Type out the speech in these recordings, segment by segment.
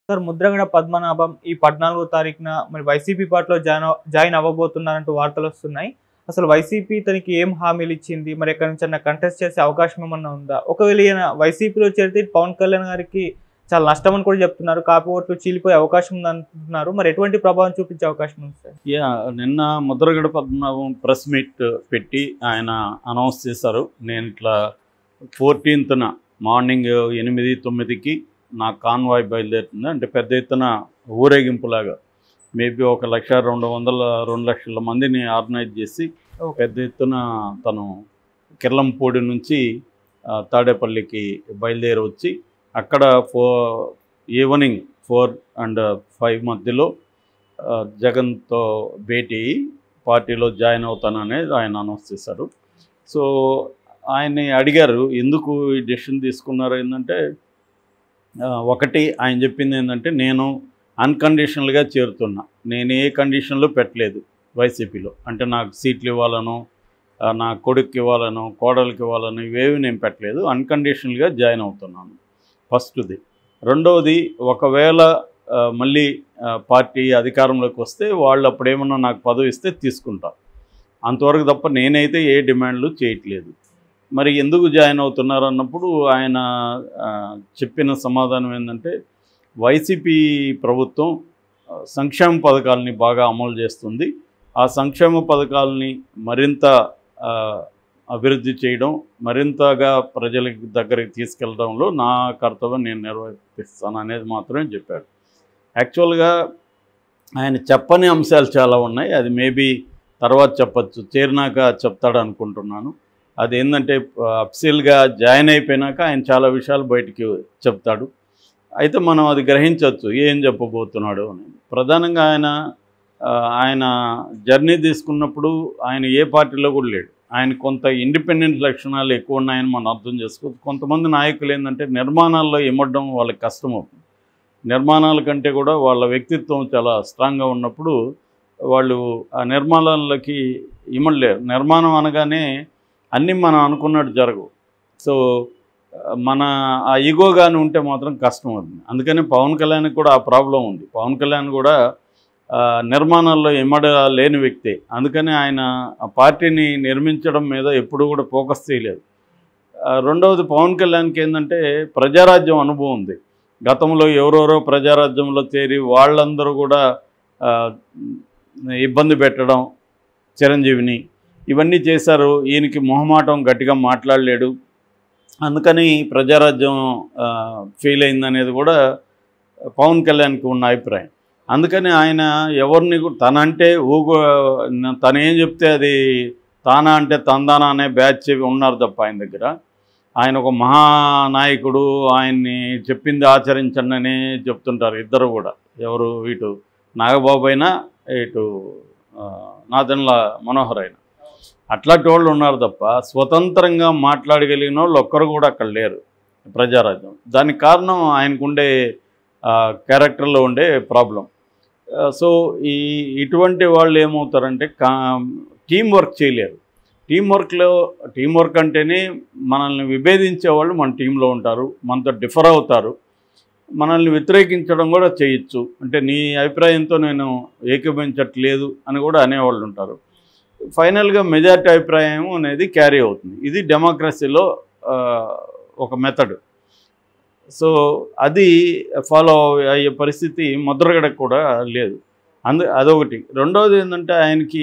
Sir Mudragada Padmanabham ఈ పద్నాలుగో తారీఖున మరి వైసీపీ పార్టీలో జాయిన్ అవ- జాయిన్ అవ్వబోతున్నారంటూ వార్తలు వస్తున్నాయి అసలు వైసీపీ తనకి ఏం హామీలు ఇచ్చింది మరి ఎక్కడి నుంచి కంటెస్ట్ చేసే అవకాశం ఏమన్నా ఉందా ఒకవేళ ఈయన వైసీపీలో చేరితే పవన్ కళ్యాణ్ గారికి చాలా నష్టం అని కూడా చెప్తున్నారు కాపీ ఓట్లు చీలిపోయే అవకాశం ఉంది అంటున్నారు మరి ఎటువంటి ప్రభావం చూపించే అవకాశం ఉంది సార్ యా నిన్న ముద్రగడ పద్మనాభం ప్రెస్ మీట్ పెట్టి ఆయన అనౌన్స్ చేశారు నేను ఇట్లా ఫోర్టీన్త్న మార్నింగ్ ఎనిమిది తొమ్మిదికి నా కాన్వాయ్ బయలుదేరుతుంది అంటే పెద్ద ఎత్తున ఊరేగింపులాగా మేబీ ఒక లక్ష రెండు వందల రెండు లక్షల మందిని ఆర్గనైజ్ చేసి Okay. పెద్ద ఎత్తున తను కిర్లంపూడి నుంచి ఆ, తాడేపల్లికి బయలుదేరి వచ్చి అక్కడ ఫో ఈవినింగ్ ఫోర్ అండ్ ఫైవ్ మధ్యలో ఆ, జగన్తో భేటీ అయ్యి పార్టీలో జాయిన్ అవుతాననేది ఆయన అనౌన్స్ చేశారు సో ఆయన్ని అడిగారు ఎందుకు ఈ డెసిషన్ తీసుకున్నారు ఏంటంటే ఆ, ఒకటి ఆయన చెప్పింది ఏంటంటే నేను అన్కండిషనల్గా చేరుతున్నా నేను ఏ కండిషన్లో పెట్టలేదు వైసీపీలో అంటే నాకు సీట్లు ఇవ్వాలను ఆ, నా కొడుక్కి ఇవ్వాలను కోడలికి ఇవ్వాలను ఇవేవి నేను పెట్టలేదు అన్కండిషనల్గా జాయిన్ అవుతున్నాను ఫస్ట్ది రెండవది ఒకవేళ ఆ, మళ్ళీ ఆ, పార్టీ అధికారంలోకి వస్తే వాళ్ళు అప్పుడేమన్నా నాకు పదవి ఇస్తే తీసుకుంటా అంతవరకు తప్ప నేనైతే ఏ డిమాండ్లు చేయట్లేదు మరి ఎందుకు జాయిన్ అవుతున్నారు అన్నప్పుడు ఆయన ఆ, చెప్పిన సమాధానం ఏంటంటే వైసీపీ ప్రభుత్వం ఆ, సంక్షేమ పథకాలని బాగా అమలు చేస్తుంది ఆ సంక్షేమ పథకాలని మరింత ఆ, అభివృద్ధి చేయడం మరింతగా ప్రజలకి దగ్గరికి తీసుకెళ్ళడంలో నా కర్తవ్యం నేను నిర్వర్తిస్తాను అనేది మాత్రమే చెప్పాడు యాక్చువల్గా ఆయన చెప్పని అంశాలు చాలా ఉన్నాయి అది మేబీ తర్వాత చెప్పచ్చు చేరినాక చెప్తాడు అనుకుంటున్నాను అది ఏంటంటే అఫ్సీల్గా జాయిన్ అయిపోయినాక ఆయన చాలా విషయాలు బయటికి చెప్తాడు అయితే మనం అది గ్రహించవచ్చు ఏం చెప్పబోతున్నాడు అని ప్రధానంగా ఆయన ఆ, ఆయన జర్నీ తీసుకున్నప్పుడు ఆయన ఏ పార్టీలో కూడా లేడు ఆయన కొంత ఇండిపెండెంట్ లక్షణాలు ఎక్కువ ఉన్నాయని మనం అర్థం చేసుకోవచ్చు కొంతమంది నాయకులు ఏంటంటే నిర్మాణాల్లో ఇమ్మడం వాళ్ళకి కష్టం అవుతుంది నిర్మాణాల కంటే కూడా వాళ్ళ వ్యక్తిత్వం చాలా స్ట్రాంగ్గా ఉన్నప్పుడు వాళ్ళు ఆ నిర్మాణాలకి ఇమ్మడలేరు నిర్మాణం అనగానే అన్నీ మనం అనుకున్నట్టు జరగవు సో ఆ, మన ఆ ఈగో కానీ ఉంటే మాత్రం కష్టం అవుతుంది అందుకని పవన్ కళ్యాణ్కి కూడా ఆ ప్రాబ్లం ఉంది పవన్ కళ్యాణ్ కూడా ఆ, నిర్మాణాల్లో ఇమ్మడ లేని వ్యక్తి అందుకని ఆయన ఆ పార్టీని నిర్మించడం మీద ఎప్పుడు కూడా ఫోకస్ చేయలేదు ఆ, రెండవది పవన్ కళ్యాణ్కి ఏంటంటే ప్రజారాజ్యం అనుభవం ఉంది గతంలో ఎవరెవరో ప్రజారాజ్యంలో చేరి వాళ్ళందరూ కూడా ఆ, ఇబ్బంది పెట్టడం చిరంజీవిని ఇవన్నీ చేశారు ఈయనకి మొహమాటం గట్టిగా మాట్లాడలేడు అందుకని ప్రజారాజ్యం ఫెయిల్ అయిందనేది కూడా పవన్ కళ్యాణ్కి ఉన్న అభిప్రాయం అందుకని ఆయన ఎవరిని కూడా తనంటే ఊగో తను ఏం చెప్తే అది తానా అంటే తందానా అనే బ్యాచ్ ఉన్నారు తప్ప ఆయన దగ్గర ఆయన ఒక మహానాయకుడు ఆయన్ని చెప్పింది ఆచరించండి అనే చెప్తుంటారు ఇద్దరు కూడా ఎవరు ఇటు నాగబాబు అయినా ఇటు ఆ, నాదెండ్ల మనోహర్ అయినా అట్లాంటి వాళ్ళు ఉన్నారు తప్ప స్వతంత్రంగా మాట్లాడగలిగిన వాళ్ళు ఒక్కరు కూడా అక్కడ లేరు ప్రజారాజ్యం దానికి కారణం ఆయనకుండే ఆ, క్యారెక్టర్లో ఉండే ప్రాబ్లం ఆ, సో ఈ ఇటువంటి వాళ్ళు ఏమవుతారంటే కా టీం వర్క్ చేయలేరు టీం వర్క్లో టీం వర్క్ అంటేనే మనల్ని విభేదించే వాళ్ళు మన టీంలో ఉంటారు మనతో డిఫర్ అవుతారు మనల్ని వ్యతిరేకించడం కూడా చేయొచ్చు అంటే నీ అభిప్రాయంతో నేను ఏకీభవించట్లేదు అని కూడా అనేవాళ్ళు ఉంటారు ఫైనల్గా మెజారిటీ అభిప్రాయం అనేది క్యారీ అవుతుంది ఇది డెమోక్రసీలో ఆ, ఒక మెథడ్ సో అది ఫాలో అయ్యే పరిస్థితి ముద్రగడకు కూడా లేదు అందు అదొకటి రెండవది ఏంటంటే ఆయనకి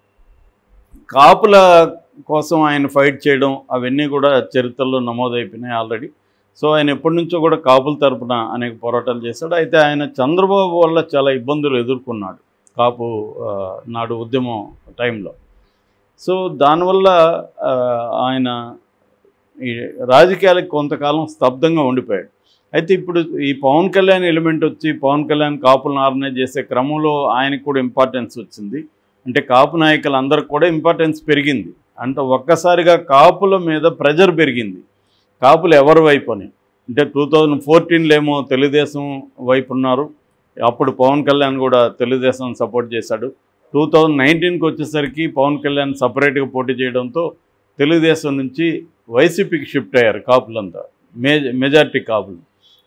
కాపుల కోసం ఆయన ఫైట్ చేయడం అవన్నీ కూడా చరిత్రలో నమోదైపోయినాయి ఆల్రెడీ సో ఆయన ఎప్పటి నుంచో కూడా కాపుల తరపున అనేక పోరాటాలు చేశాడు అయితే ఆయన చంద్రబాబు వల్ల చాలా ఇబ్బందులు ఎదుర్కొన్నాడు కాపు ఆ, నాడు ఉద్యమం టైంలో సో దానివల్ల ఆ, ఆయన ఈ రాజకీయాలకు కొంతకాలం స్తబ్దంగా ఉండిపోయాడు అయితే ఇప్పుడు ఈ పవన్ కళ్యాణ్ ఎలిమెంట్ వచ్చి పవన్ కళ్యాణ్ కాపులను ఆర్గనైజ్ చేసే క్రమంలో ఆయనకు కూడా ఇంపార్టెన్స్ వచ్చింది అంటే కాపు నాయకులు అందరికి కూడా ఇంపార్టెన్స్ పెరిగింది అంటే ఒక్కసారిగా కాపుల మీద ప్రెజర్ పెరిగింది కాపులు ఎవరి వైపు అని అంటే టూ థౌజండ్ ఫోర్టీన్లో ఏమో తెలుగుదేశం వైపు ఉన్నారు అప్పుడు పవన్ కళ్యాణ్ కూడా తెలుగుదేశం సపోర్ట్ చేశాడు టూ థౌజండ్ నైన్టీన్కి వచ్చేసరికి పవన్ కళ్యాణ్ సపరేట్గా పోటీ చేయడంతో తెలుగుదేశం నుంచి వైసీపీకి షిఫ్ట్ అయ్యారు కాపులంతా మే మెజార్టీ కాపులు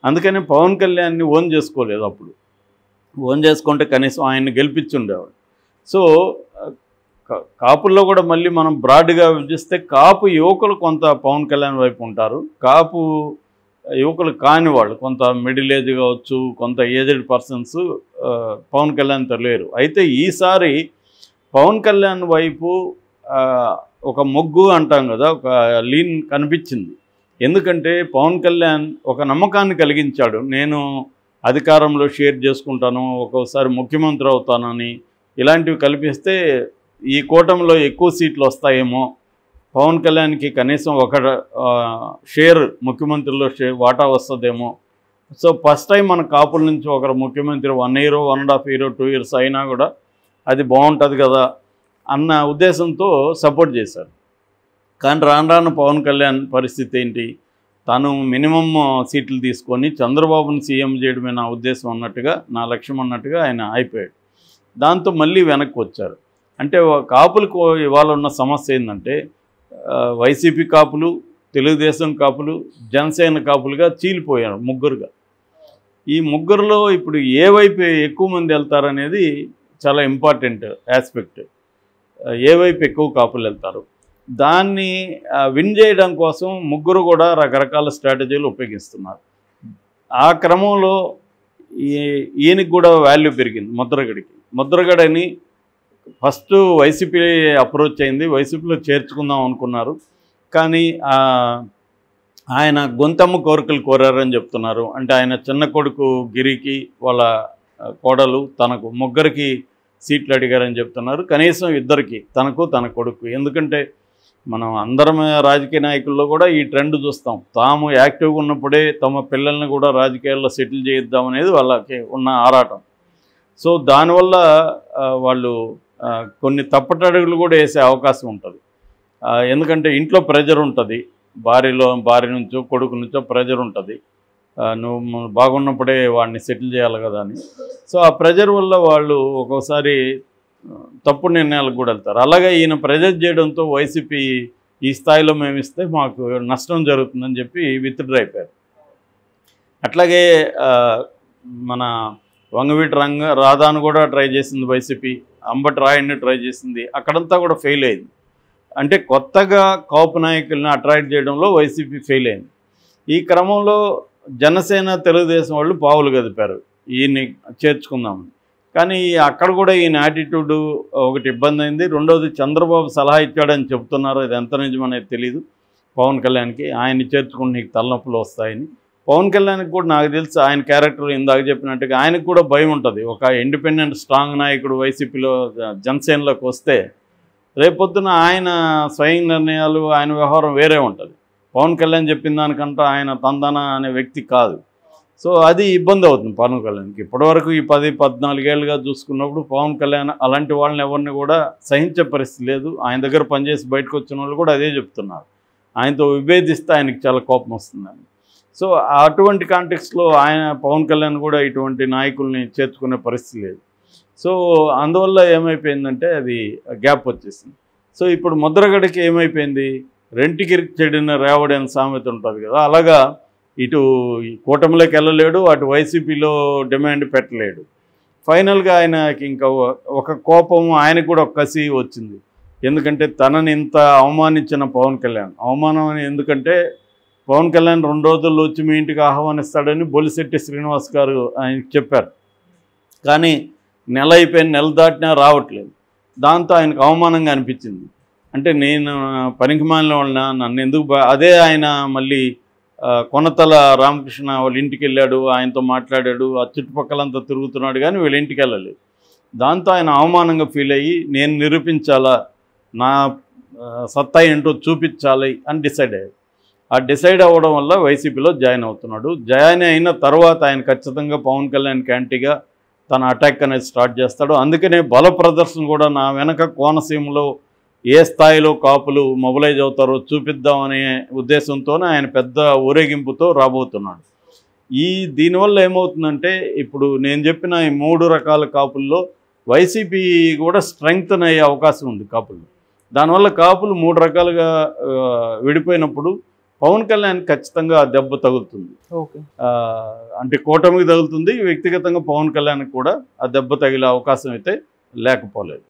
అందుకని పవన్ కళ్యాణ్ని ఓన్ చేసుకోలేదు అప్పుడు ఓన్ చేసుకుంటే కనీసం ఆయన్ని గెలిపించి ఉండేవాడు సో కా- కాపుల్లో కూడా మళ్ళీ మనం బ్రాడ్గా విభజిస్తే కాపు యువకులు కొంత పవన్ కళ్యాణ్ వైపు ఉంటారు కాపు యువకులు కాని వాళ్ళు కొంత మిడిల్ ఏజ్ కావచ్చు కొంత ఏజ్డ్ పర్సన్స్ పవన్ కళ్యాణ్ లేరు అయితే ఈసారి పవన్ కళ్యాణ్ వైపు ఆ, ఒక మొగ్గు అంటాం కదా ఒక లీన్ కనిపించింది ఎందుకంటే పవన్ కళ్యాణ్ ఒక నమ్మకాన్ని కలిగించాడు నేను అధికారంలో షేర్ చేసుకుంటాను ఒక్కోసారి ముఖ్యమంత్రి అవుతానని ఇలాంటివి కల్పిస్తే ఈ కూటమిలో ఎక్కువ సీట్లు వస్తాయేమో పవన్ కళ్యాణ్కి కనీసం ఒక ఆ, షేర్ ముఖ్యమంత్రిలో షేర్ వాటా వస్తుందేమో సో ఫస్ట్ టైం మన కాపుల నుంచి ఒకరు ముఖ్యమంత్రి one year one and half year two years అయినా కూడా అది బాగుంటుంది కదా అన్న ఉద్దేశంతో సపోర్ట్ చేశారు కానీ రాను రాను పవన్ కళ్యాణ్ పరిస్థితి ఏంటి తను మినిమం సీట్లు తీసుకొని చంద్రబాబుని సీఎం చేయడమే నా ఉద్దేశం అన్నట్టుగా నా లక్ష్యం అన్నట్టుగా ఆయన అయిపోయాడు దాంతో మళ్ళీ వెనక్కి వచ్చారు అంటే కాపులకు ఇవాళ ఉన్న సమస్య ఏంటంటే ఆ, వైసీపీ కాపులు తెలుగుదేశం కాపులు జనసేన కాపులుగా చీలిపోయారు ముగ్గురుగా ఈ ముగ్గురులో ఇప్పుడు ఏ వైపు ఎక్కువ మంది వెళ్తారనేది చాలా ఇంపార్టెంట్ ఆస్పెక్ట్ ఏ వైపు ఎక్కువ కాపులు వెళ్తారు దాన్ని ఆ, విన్ చేయడం కోసం ముగ్గురు కూడా రకరకాల స్ట్రాటజీలు ఉపయోగిస్తున్నారు ఆ క్రమంలో ఈ ఈయనకి కూడా వాల్యూ పెరిగింది ముద్రగడికి ముద్రగడని ఫస్ట్ వైసీపీ అప్రోచ్ అయింది వైసీపీలో చేర్చుకుందాం అనుకున్నారు కానీ ఆ, ఆయన గొంతమ్మ కోరికలు కోరారని చెప్తున్నారు అంటే ఆయన చిన్న కొడుకు గిరికి వాళ్ళ ఆ, కోడలు తనకు ముగ్గురికి సీట్లు అడిగారని చెప్తున్నారు కనీసం ఇద్దరికి తనకు తన కొడుకు ఎందుకంటే మనం అందరం రాజకీయ నాయకుల్లో కూడా ఈ ట్రెండ్ చూస్తాం తాము యాక్టివ్గా ఉన్నప్పుడే తమ పిల్లల్ని కూడా రాజకీయాల్లో సెటిల్ చేయిద్దాం అనేది వాళ్ళకి ఉన్న ఆరాటం సో దానివల్ల ఆ, వాళ్ళు ఆ, కొన్ని తప్పటడుగులు కూడా వేసే అవకాశం ఉంటుంది ఆ, ఎందుకంటే ఇంట్లో ప్రెజర్ ఉంటుంది భార్యలో భార్య నుంచో కొడుకు నుంచో ప్రెజర్ ఉంటుంది ఆ, నువ్వు మ- బాగున్నప్పుడే వాడిని సెటిల్ చేయాలి కదా అని సో ఆ ప్రెజర్ వల్ల వాళ్ళు ఒక్కోసారి ఆ, తప్పుడు నిర్ణయాలకు కూడా వెళ్తారు అలాగే ఈయన ప్రెజర్ చేయడంతో వైసీపీ ఈ స్థాయిలో మేము ఇస్తే మాకు నష్టం జరుగుతుందని చెప్పి విత్డ్రా అయిపోయారు అట్లాగే ఆ, మన వంగవీటి రంగ రాధాను కూడా ట్రై చేసింది వైసీపీ అంబటి రాయుడిని ట్రై చేసింది అక్కడంతా కూడా ఫెయిల్ అయింది అంటే కొత్తగా కాపు నాయకుల్ని అట్రాక్ట్ చేయడంలో వైసీపీ ఫెయిల్ అయింది ఈ క్రమంలో జనసేన తెలుగుదేశం వాళ్ళు పావులు కదిపారు ఈయన్ని చేర్చుకుందామని కానీ అక్కడ కూడా ఈయన యాటిట్యూడ్ ఒకటి ఇబ్బంది అయింది రెండోది చంద్రబాబు సలహా ఇచ్చాడని చెప్తున్నారు ఇది ఎంత నిజమనేది తెలియదు పవన్ కళ్యాణ్కి ఆయన్ని చేర్చుకుంటే నీకు తలనొప్పులు వస్తాయని పవన్ కళ్యాణ్కి కూడా నాకు తెలిసి ఆయన క్యారెక్టర్ ఇందాక చెప్పినట్టుగా ఆయనకు కూడా భయం ఉంటుంది ఒక ఇండిపెండెంట్ స్ట్రాంగ్ నాయకుడు వైసీపీలో జనసేనలోకి వస్తే రేపొద్దున ఆయన స్వయం నిర్ణయాలు ఆయన వ్యవహారం వేరే ఉంటుంది పవన్ కళ్యాణ్ చెప్పిన దానికంటే ఆయన తందన అనే వ్యక్తి కాదు సో అది ఇబ్బంది అవుతుంది పవన్ కళ్యాణ్కి ఇప్పటివరకు ఈ పది పద్నాలుగేళ్ళుగా చూసుకున్నప్పుడు పవన్ కళ్యాణ్ అలాంటి వాళ్ళని ఎవరిని కూడా సహించే పరిస్థితి లేదు ఆయన దగ్గర పనిచేసి బయటకు వచ్చిన వాళ్ళు కూడా అదే చెప్తున్నారు ఆయనతో విభేదిస్తే ఆయనకి చాలా కోపం వస్తుందని సో అటువంటి కాంటెక్స్లో ఆయన పవన్ కళ్యాణ్ కూడా ఇటువంటి నాయకుల్ని చేర్చుకునే పరిస్థితి లేదు సో అందువల్ల ఏమైపోయిందంటే అది గ్యాప్ వచ్చేసింది సో ఇప్పుడు ముద్రగడికి ఏమైపోయింది రెంటికి చెడిన రేవడి అని సామెత ఉంటుంది కదా అలాగా ఇటు ఈ కూటమిలోకి వెళ్ళలేడు అటు వైసీపీలో డిమాండ్ పెట్టలేడు ఫైనల్గా ఆయనకి ఇంకా ఒక కోపం ఆయనకు కూడా ఒక కసి వచ్చింది ఎందుకంటే తనని ఇంత అవమానించిన పవన్ కళ్యాణ్ అవమానం అని ఎందుకంటే పవన్ కళ్యాణ్ రెండు రోజుల్లో వచ్చి మీ ఇంటికి ఆహ్వానిస్తాడని బొలిశెట్టి శ్రీనివాస్ గారు ఆయనకి చెప్పారు కానీ నెల అయిపోయిన నెల దాటినా రావట్లేదు దాంతో ఆయనకు అవమానంగా అనిపించింది అంటే నేను పనికి మాలిన వాళ్ళ నన్ను ఎందుకు బా- అదే ఆయన మళ్ళీ ఆ, కొనతల రామకృష్ణ వాళ్ళ ఇంటికి వెళ్ళాడు ఆయనతో మాట్లాడాడు ఆ చుట్టుపక్కలంతా తిరుగుతున్నాడు కానీ వీళ్ళ ఇంటికి వెళ్ళలేదు దాంతో ఆయన అవమానంగా ఫీల్ అయ్యి నేను నిరూపించాలా నా ఆ, సత్తా ఏంటో చూపించాలి అని డిసైడ్ అయ్యాడు ఆ డిసైడ్ అవ్వడం వల్ల వైసీపీలో జాయిన్ అవుతున్నాడు జాయిన్ అయిన తర్వాత ఆయన ఖచ్చితంగా పవన్ కళ్యాణ్ క్యాంటీగా తన అటాక్ అనేది స్టార్ట్ చేస్తాడు అందుకనే బల ప్రదర్శన కూడా నా వెనక కోనసీమలో ఏ స్థాయిలో కాపులు మొబలైజ్ అవుతారో చూపిద్దామనే ఉద్దేశంతోనే ఆయన పెద్ద ఊరేగింపుతో రాబోతున్నాడు ఈ దీనివల్ల ఏమవుతుందంటే ఇప్పుడు నేను చెప్పిన ఈ మూడు రకాల కాపుల్లో వైసీపీ కూడా స్ట్రెంగ్తన్ అయ్యే అవకాశం ఉంది కాపులు దానివల్ల కాపులు మూడు రకాలుగా ఆ, విడిపోయినప్పుడు పవన్ కళ్యాణ్ ఖచ్చితంగా ఆ దెబ్బ తగులుతుంది ఓకే ఆ, అంటే కూటమికి తగులుతుంది వ్యక్తిగతంగా పవన్ కళ్యాణ్ కూడా ఆ దెబ్బ తగిలే అవకాశం అయితే లేకపోలేదు